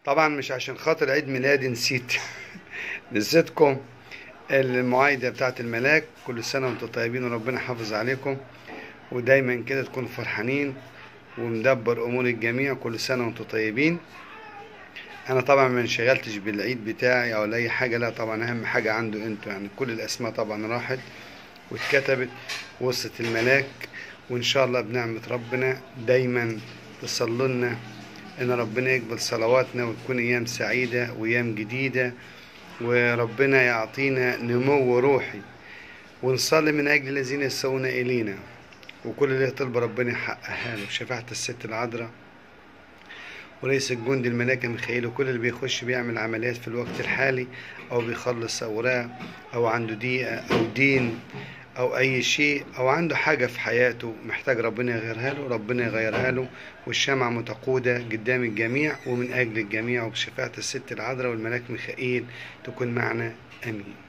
طبعا مش عشان خاطر عيد ميلادي نسيت نسيتكم المعايدة بتاعت الملاك كل سنة وانتم طيبين وربنا يحافظ عليكم ودايما كده تكونوا فرحانين ومدبر امور الجميع كل سنة وانتم طيبين انا طبعا ما انشغلتش بالعيد بتاعي او اي حاجة لا طبعا اهم حاجة عنده انتوا يعني كل الاسماء طبعا راحت واتكتبت وسط الملاك وان شاء الله بنعمة ربنا دايما تصلوا لنا ان ربنا يقبل صلواتنا وتكون ايام سعيدة وايام جديدة وربنا يعطينا نمو روحي ونصلي من اجل الذين يسوون الينا وكل اللي يطلب ربنا يحققها له شفاعة الست العذراء ورئيس الجند الملائكة ميخائيل وكل اللي بيخش بيعمل عمليات في الوقت الحالي أو بيخلص أوراق أو عنده ضيقة أو دين أو أي شيء أو عنده حاجة في حياته محتاج ربنا يغيرها له ربنا يغيرها له والشمعة متقودة قدام الجميع ومن أجل الجميع وبشفاعة الست العذراء والملاك ميخائيل تكون معنا آمين